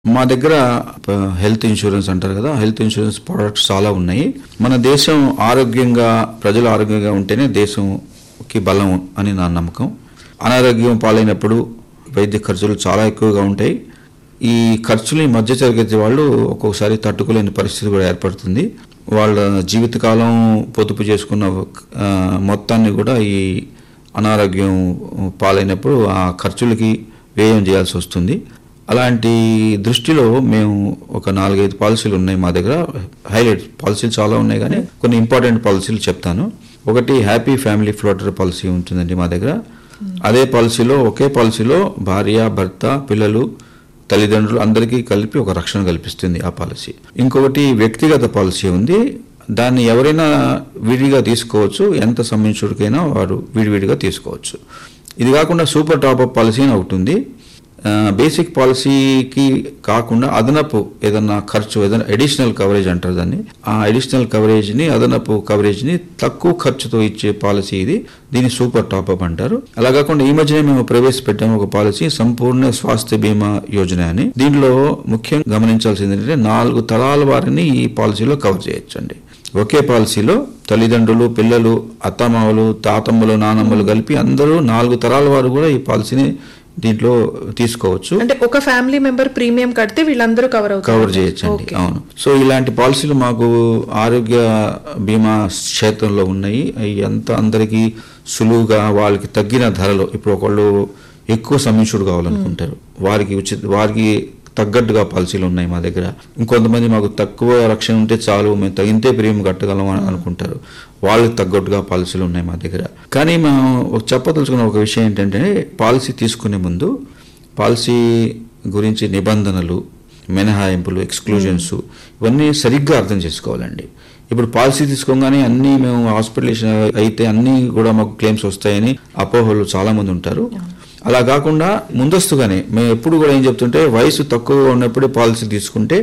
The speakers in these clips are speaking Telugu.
మా దగ్గర ప- హెల్త్ ఇన్సూరెన్స్ అంటారు కదా హెల్త్ ఇన్సూరెన్స్ ప్రొడక్ట్స్ చాలా ఉన్నాయి మన దేశం ఆరోగ్యంగా ప్రజలు ఆరోగ్యంగా ఉంటేనే దేశంకి బలం అని నా నమ్మకం అనారోగ్యం పాలైనప్పుడు వైద్య ఖర్చులు చాలా ఎక్కువగా ఉంటాయి ఈ ఖర్చులు ఈ మధ్య తరగతి వాళ్ళు ఒక్కొక్కసారి తట్టుకోలేని పరిస్థితి కూడా ఏర్పడుతుంది వాళ్ళ జీవితకాలం పొదుపు చేసుకున్న ఆ, మొత్తాన్ని కూడా ఈ అనారోగ్యం పాలైనప్పుడు ఆ ఖర్చులకి వ్యయం చేయాల్సి వస్తుంది అలాంటి దృష్టిలో మేము ఒక నాలుగైదు పాలసీలు ఉన్నాయి మా దగ్గర హైలైట్ పాలసీలు చాలా ఉన్నాయి కానీ కొన్ని ఇంపార్టెంట్ పాలసీలు చెప్తాను ఒకటి హ్యాపీ ఫ్యామిలీ ఫ్లోటర్ పాలసీ ఉంటుందండి మా దగ్గర అదే పాలసీలో ఒకే పాలసీలో భార్య భర్త పిల్లలు తల్లిదండ్రులు అందరికీ కలిపి ఒక రక్షణ కల్పిస్తుంది ఆ పాలసీ ఇంకొకటి వ్యక్తిగత పాలసీ ఉంది దాన్ని ఎవరైనా విడిగా తీసుకోవచ్చు ఎంత సంబంధించుడికైనా వారు విడివిడిగా తీసుకోవచ్చు ఇది కాకుండా సూపర్ టాప్అప్ పాలసీ అని ఒకటి ఉంది ఆ, బేసిక్ పాలసీకి కాకుండా అదనపు ఏదన్నా ఖర్చు ఏదైనా అడిషనల్ కవరేజ్ అంటారు దాన్ని ఆ అడిషనల్ కవరేజ్ని అదనపు కవరేజ్ని తక్కువ ఖర్చుతో ఇచ్చే పాలసీ ఇది దీన్ని సూపర్ టాప్అప్ అంటారు అలా కాకుండా ఈ మధ్యనే మేము ప్రవేశపెట్టాము ఒక పాలసీ సంపూర్ణ స్వాస్థ్య బీమా యోజన అని దీనిలో ముఖ్యంగా గమనించాల్సింది ఏంటంటే నాలుగు తరాల వారిని ఈ పాలసీలో కవర్ చేయొచ్చండి ఒకే పాలసీలో తల్లిదండ్రులు పిల్లలు అత్తమామలు తాతమ్మలు నానమ్మలు కలిపి అందరూ నాలుగు తరాల వారు కూడా ఈ పాలసీని దీంట్లో తీసుకోవచ్చు అంటే ఒక ఫ్యామిలీ మెంబర్ ప్రీమియం కడితే వీళ్ళందరూ కవర్ అవుతారు కవర్ చేయొచ్చండి అవును సో ఇలాంటి పాలసీలు మాకు ఆరోగ్య బీమా క్షేత్రంలో ఉన్నాయి అవి ఎంత అందరికీ సులువుగా వాళ్ళకి తగ్గిన ధరలో ఇప్పుడు ఒకళ్ళు ఎక్కువ సమీక్షుడు కావాలనుకుంటారు వారికి ఉచిత వారికి తగ్గట్టుగా పాలసీలు ఉన్నాయి మా దగ్గర ఇంకొంతమంది మాకు తక్కువ రక్షణ ఉంటే చాలు మేము తగింతే ప్రీమియం కట్టగలం అని అనుకుంటారు వాళ్ళకి తగ్గట్టుగా పాలసీలు ఉన్నాయి మా దగ్గర కానీ మేము ఒక చెప్పదలుచుకున్న ఒక విషయం ఏంటంటే పాలసీ తీసుకునే ముందు పాలసీ గురించి నిబంధనలు మినహాయింపులు ఎక్స్క్లూజన్స్ ఇవన్నీ సరిగ్గా అర్థం చేసుకోవాలండి ఇప్పుడు పాలసీ తీసుకోగానే అన్నీ మేము హాస్పిటలేషన్ అయితే అన్నీ కూడా మాకు క్లెయిమ్స్ వస్తాయని అపోహలు చాలా మంది ఉంటారు అలా కాకుండా ముందస్తుగానే మేము ఎప్పుడు కూడా ఏం చెప్తుంటే వయసు తక్కువగా ఉన్నప్పుడే పాలసీ తీసుకుంటే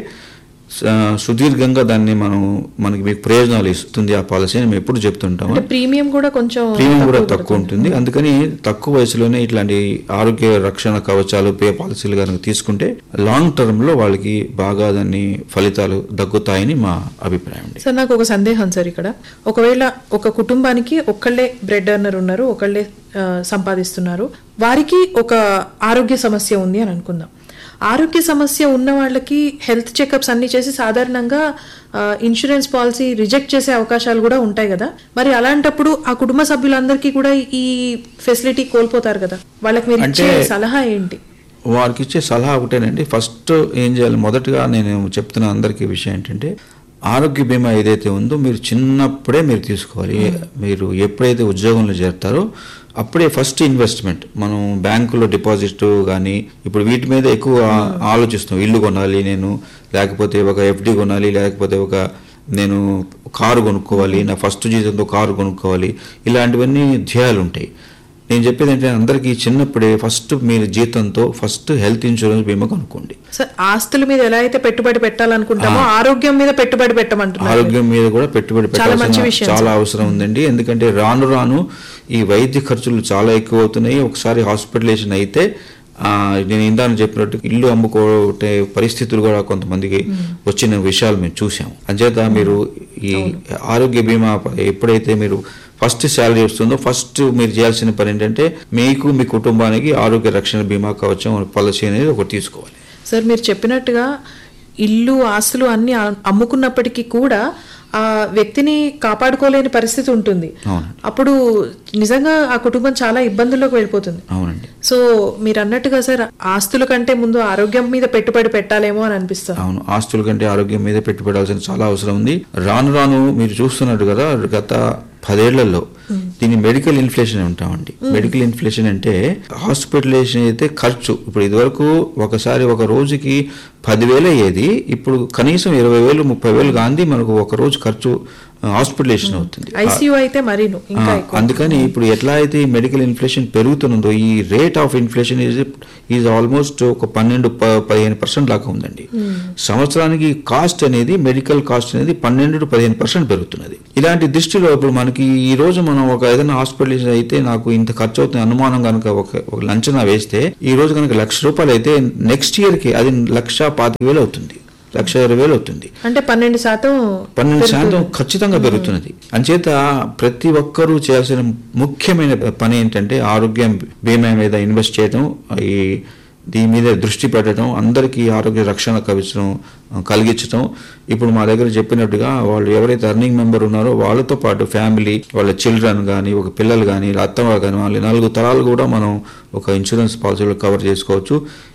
స- సుదీర్ఘంగా దాన్ని మనం మనకి మీకు ప్రయోజనాలు ఇస్తుంది ఆ పాలసీ అని మేము ఎప్పుడు చెప్తుంటాము అంటే ప్రీమియం కూడా కొంచెం ప్రీమియం కూడా తక్కువ తక్కువ ఉంటుంది అందుకని తక్కువ వయసులోనే ఇట్లాంటి ఆరోగ్య రక్షణ కవచాలు పే పాలసీలు కనుక తీసుకుంటే లాంగ్ టర్మ్ లో వాళ్ళకి బాగా దాన్ని ఫలితాలు దక్కుతాయని మా అభిప్రాయం అండి సార్ నాకు ఒక సందేహం సార్ ఇక్కడ ఒకవేళ ఒక కుటుంబానికి ఒక్కళ్ళే బ్రెడ్ అర్నర్ ఉన్నారు ఒకళ్ళే ఆ, సంపాదిస్తున్నారు వారికి ఒక ఆరోగ్య సమస్య ఉంది అని అనుకుందాం ఆరోగ్య సమస్య ఉన్న వాళ్ళకి హెల్త్ చెకప్స్ అన్ని చేసి సాధారణంగా ఆ, ఇన్సూరెన్స్ పాలసీ రిజెక్ట్ చేసే అవకాశాలు కూడా ఉంటాయి కదా మరి అలాంటప్పుడు ఆ కుటుంబ సభ్యులందరికీ కూడా ఈ ఫెసిలిటీ కోల్పోతారు కదా వాళ్ళకి మీరు ఇచ్చే అంటే- సలహా ఏంటి వారికి ఇచ్చే సలహా ఒకటేనండి ఫస్ట్ ఏం చేయాలి మొదటగా నేను చెప్తున్న అందరికీ విషయం ఏంటంటే ఆరోగ్య బీమా ఏదైతే ఉందో మీరు చిన్నప్పుడే మీరు తీసుకోవాలి మీరు ఎప్పుడైతే ఉద్యోగంలో చేరుతారో అప్పుడే ఫస్ట్ ఇన్వెస్ట్మెంట్ మనం బ్యాంకులో డిపాజిట్ కానీ ఇప్పుడు వీటి మీద ఎక్కువ ఆలోచిస్తాం ఇల్లు కొనాలి నేను లేకపోతే ఒక ఎఫ్డి కొనాలి లేకపోతే ఒక నేను కారు కొనుక్కోవాలి నా ఫస్ట్ జీతంతో కారు కొనుక్కోవాలి ఇలాంటివన్నీ ధ్యేయాలు ఉంటాయి నేను చెప్పేది ఏంటంటే అందరికీ చిన్నప్పుడే ఫస్ట్ మీరు జీతంతో ఫస్ట్ హెల్త్ ఇన్సూరెన్స్ బీమా కొనుక్కోండి సార్ ఆస్తుల మీద ఎలా అయితే పెట్టుబడి పెట్టాలనుకుంటామో ఆరోగ్యం మీద పెట్టుబడి పెట్టమంటున్నారు ఆరోగ్యం మీద కూడా పెట్టుబడి చాలా మంచి పెట్టాల్సిన విషయం చాలా అవసరం ఉందండి ఎందుకంటే రాను రాను ఈ వైద్య ఖర్చులు చాలా ఎక్కువ అవుతున్నాయి ఒకసారి హాస్పిటలేషన్ అయితే ఆ, నేను ఇందాక చెప్పినట్టు ఇల్లు అమ్ముకోటే పరిస్థితులు కూడా కొంతమందికి వచ్చిన విషయాలు మేము చూసాం అంచేత మీరు ఈ ఆరోగ్య బీమా ఎప్పుడైతే మీరు ఫస్ట్ శాలరీ వస్తుందో ఫస్ట్ మీరు చేయాల్సిన పని ఏంటంటే మీకు మీ కుటుంబానికి ఆరోగ్య రక్షణ బీమా కవచం పాలసీ అనేది ఒకటి తీసుకోవాలి సార్ మీరు చెప్పినట్టుగా ఇల్లు ఆస్తులు అన్ని అ- అమ్ముకున్నప్పటికీ కూడా ఆ వ్యక్తిని కాపాడుకోలేని పరిస్థితి ఉంటుంది అవును అప్పుడు నిజంగా ఆ కుటుంబం చాలా ఇబ్బందుల్లోకి వెళ్ళిపోతుంది అవునండి సో మీరు అన్నట్టుగా సార్ ఆస్తుల కంటే ముందు ఆరోగ్యం మీద పెట్టుబడి పెట్టాలేమో అని అనిపిస్తుంది అవును ఆస్తుల కంటే ఆరోగ్యం మీద పెట్టుబడాల్సిన చాలా అవసరం ఉంది రాను రాను మీరు చూస్తున్నట్టు కదా గత పదేళ్లలో దీన్ని మెడికల్ ఇన్ఫ్లేషన్ ఉంటామండి మెడికల్ ఇన్ఫ్లేషన్ అంటే హాస్పిటలైజేషన్ అయితే ఖర్చు ఇప్పుడు ఇదివరకు ఒకసారి ఒక రోజుకి పదివేలు అయ్యేది ఇప్పుడు కనీసం ఇరవై వేలు ముప్పై వేలు గాంధీ మనకు ఒక రోజు ఖర్చు హాస్పిటలేషన్ అవుతుంది ఐసీయూ అయితే మరీను ఇంకా ఆ, ఎక్కువ అందుకని ఇప్పుడు ఎట్లా అయితే మెడికల్ ఇన్ఫ్లేషన్ పెరుగుతున్నదో ఈ rate of inflation is is almost ఒక పన్నెండు ప- పదిహేను పర్సెంట్ దాకా ఉందండి సంవత్సరానికి కాస్ట్ అనేది మెడికల్ కాస్ట్ అనేది పన్నెండు టు పదిహేను పర్సెంట్ పెరుగుతున్నది ఇలాంటి దృష్టిలో ఇప్పుడు మనకి ఈ రోజు మనం ఒక ఏదైనా హాస్పిటల్ అయితే నాకు ఇంత ఖర్చు అవుతుంది అనుమానం కనుక ఒక ఒక అంచనా వేస్తే ఈ రోజు కనుక లక్ష రూపాయలు అయితే నెక్స్ట్ ఇయర్ కి అది లక్ష పాతిక వేలు అవుతుంది లక్ష ఇరవై వేలు అవుతుంది అంటే పన్నెండు శాతం పన్నెండు శాతం ఖచ్చితంగా పెరుగుతున్నది అంచేత ప్రతి ఒక్కరూ చేయాల్సిన ముఖ్యమైన పని ఏంటంటే ఆరోగ్యం బీమా మీద ఇన్వెస్ట్ చేయడం ఈ దీని మీద దృష్టి పెట్టడం అందరికీ ఆరోగ్య రక్షణ కవించడం కలిగించడం ఇప్పుడు మా దగ్గర చెప్పినట్టుగా వాళ్ళు ఎవరైతే అర్నింగ్ మెంబర్ ఉన్నారో వాళ్ళతో పాటు ఫ్యామిలీ వాళ్ళ చిల్డ్రన్ కానీ ఒక పిల్లలు కానీ అత్తమ్మ కానీ వాళ్ళ నాలుగు తరాలు కూడా మనం ఒక ఇన్సూరెన్స్ పాలసీలో కవర్ చేసుకోవచ్చు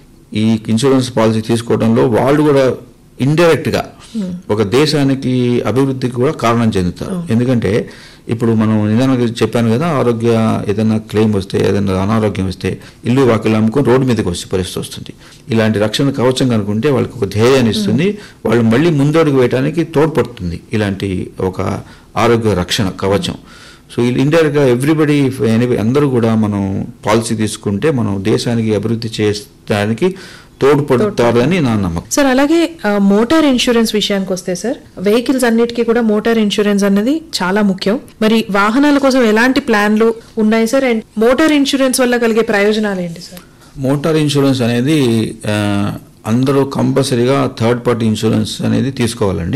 ఈ ఇన్సూరెన్స్ పాలసీ తీసుకోవడంలో వాళ్ళు కూడా ఇండైరెక్ట్ గా ఒక దేశానికి అభివృద్ధికి కూడా కారణం చెందుతారు ఎందుకంటే ఇప్పుడు మనం నిదానం చెప్పాను కదా ఆరోగ్య ఏదైనా క్లెయిమ్ వస్తే ఏదైనా అనారోగ్యం వస్తే ఇల్లు వాకిలు అమ్ముకొని రోడ్డు మీదకి వచ్చే పరిస్థితి వస్తుంది ఇలాంటి రక్షణ కవచం కనుకుంటే వాళ్ళకి ఒక ధైర్యాన్ని ఇస్తుంది వాళ్ళు మళ్ళీ ముందడుగు వేయడానికి తోడ్పడుతుంది ఇలాంటి ఒక ఆరోగ్య రక్షణ కవచం సో ఇండైరెక్ట్ గా ఎవ్రీబడి అందరూ కూడా మనం పాలసీ తీసుకుంటే మనం దేశానికి అభివృద్ధి చేయడానికి తోడ్పడతారని నా నమ్మకం సార్ అలాగే ఆ, మోటార్ ఇన్సూరెన్స్ విషయానికి వస్తే సార్ వెహికల్స్ అన్నిటికీ కూడా మోటార్ ఇన్సూరెన్స్ అన్నది చాలా ముఖ్యం మరి వాహనాల కోసం ఎలాంటి ప్లాన్లు ఉన్నాయి సార్ అండ్ మోటార్ ఇన్సూరెన్స్ వల్ల కలిగే ప్రయోజనాలు ఏంటి సార్ మోటార్ ఇన్సూరెన్స్ అనేది ఆ, అందరూ కంపల్సరీగా థర్డ్ పార్టీ ఇన్సూరెన్స్ అనేది తీసుకోవాలండి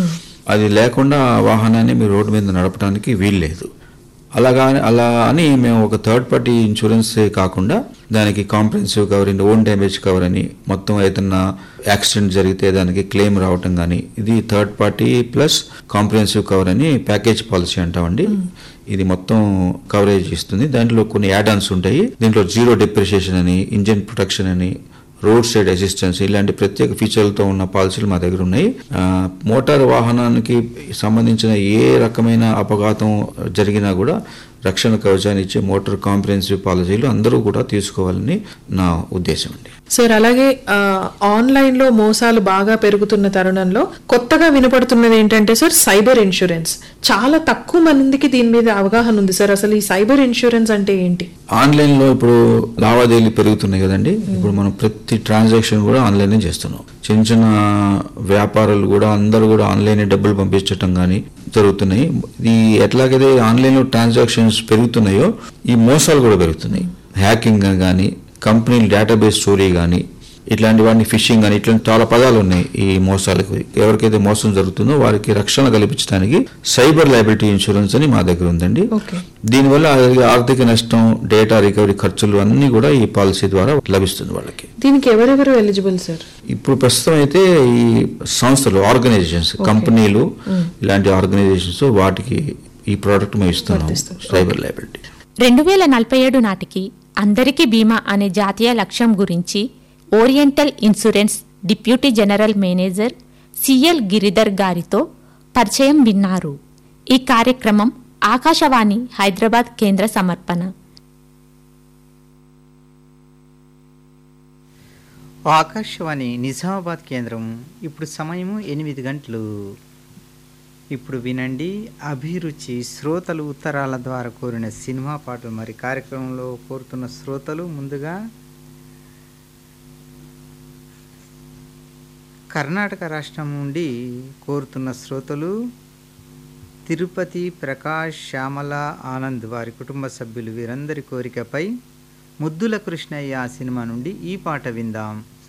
అది లేకుండా వాహనాన్ని మీరు రోడ్డు మీద నడపడానికి వీల్లేదు అలాగా అలా అని మేము ఒక థర్డ్ పార్టీ ఇన్సూరెన్స్ కాకుండా దానికి comprehensive cover and own damage cover అని మొత్తం ఏదన్నా యాక్సిడెంట్ జరిగితే దానికి క్లెయిమ్ రావటం కానీ ఇది third party plus comprehensive cover అని ప్యాకేజ్ పాలసీ అంటామండి ఇది మొత్తం కవరేజ్ ఇస్తుంది దాంట్లో కొన్ని యాడ్ ఆన్స్ ఉంటాయి దీంట్లో జీరో డిప్రిషియేషన్ అని ఇంజిన్ ప్రొటెక్షన్ అని రోడ్ సైడ్ అసిస్టెన్స్ ఇలాంటి ప్రత్యేక ఫీచర్లతో ఉన్న పాలసీలు మా దగ్గర ఉన్నాయి ఆ, మోటార్ వాహనానికి సంబంధించిన ఏ రకమైన అపఘాతం జరిగినా కూడా రక్షణ కవచాన్ని ఇచ్చే మోటార్ కాంప్రహెన్సివ్ పాలసీలు అందరూ కూడా తీసుకోవాలని నా ఉద్దేశం అండి సార్ అలాగే ఆ, ఆన్లైన్ లో మోసాలు బాగా పెరుగుతున్న తరుణంలో కొత్తగా వినపడుతున్నది ఏంటంటే సార్ సైబర్ ఇన్సూరెన్స్ చాలా తక్కువ మందికి దీని మీద అవగాహన ఉంది సార్ అసలు ఈ సైబర్ ఇన్సూరెన్స్ అంటే ఏంటి ఆన్లైన్ లో ఇప్పుడు లావాదేవీలు పెరుగుతున్నాయి కదండి ఇప్పుడు మనం ప్రతి ట్రాన్సాక్షన్ కూడా ఆన్లైన్ చేస్తున్నాం చిన్న చిన్న వ్యాపారులు కూడా అందరూ కూడా ఆన్లైన్ డబ్బులు పంపించటం కానీ జరుగుతున్నాయి ఈ ఎట్లాగైతే ఆన్లైన్ లో ట్రాన్సాక్షన్స్ పెరుగుతున్నాయో ఈ మోసాలు కూడా పెరుగుతున్నాయి హ్యాకింగ్ కానీ కంపెనీ డేటాబేస్ చోరీ కానీ ఇట్లాంటి వాటిని ఫిషింగ్ అని ఇట్లాంటి చాలా పదాలు ఉన్నాయి ఈ మోసాలకు ఎవరికైతే మోసం జరుగుతుందో వారికి రక్షణ కల్పించడానికి సైబర్ లైబిలిటీ ఇన్సూరెన్స్ అని మా దగ్గర ఉందండి ఓకే దీనివల్ల ఆర్థిక నష్టం డేటా రికవరీ ఖర్చులు అన్ని కూడా ఈ పాలసీ ద్వారా లభిస్తుంది వాళ్ళకి దీనికి ఎవరెవరు ఎలిజిబుల్ సార్ ఇప్పుడు ప్రస్తుతం అయితే ఈ సంస్థలు ఆర్గనైజేషన్స్ కంపెనీలు ఇలాంటి ఆర్గనైజేషన్స్ వాటికి ఈ ప్రోడక్ట్ మేము ఇస్తున్నాం వర్తిస్తుంది. సైబర్ లైబిలిటీ రెండు వేల నలభై ఏడు నాటికి అందరికీ బీమా అనే జాతీయ లక్ష్యం గురించి oriental insurance deputy general manager CL Giridhar గారితో పరిచయం విన్నారు ఈ కార్యక్రమం ఆకాశవాణి హైదరాబాద్ కేంద్ర సమర్పణ ఆకాశవాణి నిజామాబాద్ కేంద్రం ఇప్పుడు సమయము ఎనిమిది గంటలు ఇప్పుడు వినండి అభిరుచి శ్రోతలు ఉత్తరాల ద్వారా కోరిన సినిమా పాటలు మరి కార్యక్రమంలో కోరుతున్న శ్రోతలు ముందుగా కర్ణాటక రాష్ట్రం నుండి కోరుతున్న శ్రోతలు తిరుపతి ప్రకాష్ శ్యామల ఆనంద్ వారి కుటుంబ సభ్యులు వీరందరి కోరికపై ముద్దుల కృష్ణయ్య సినిమా నుండి ఈ పాట విందాం